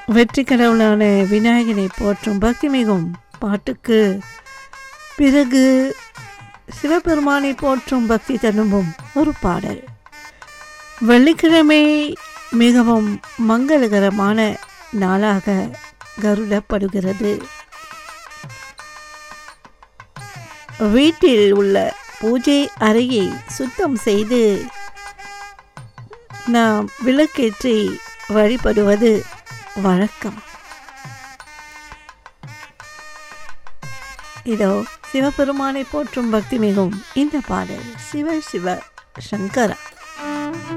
வெற்றி கடவுளான விநாயகனை போற்றும் பக்தி மிகும் பாட்டுக்கு பிறகு சிவபெருமானை போற்றும் பக்தி தரும்பும் ஒரு பாடல் வெள்ளிக்கிழமை மிகவும் மங்களகரமான நாளாக கருடப்படுகிறது வீட்டில் உள்ள பூஜை அறையை சுத்தம் செய்து நாம் விளக்கேற்றி வழிபடுவது வழக்கம் இதோ சிவபெருமானை போற்றும் பக்தி மிகும் இந்த பாடல் சிவ சிவ சங்கரா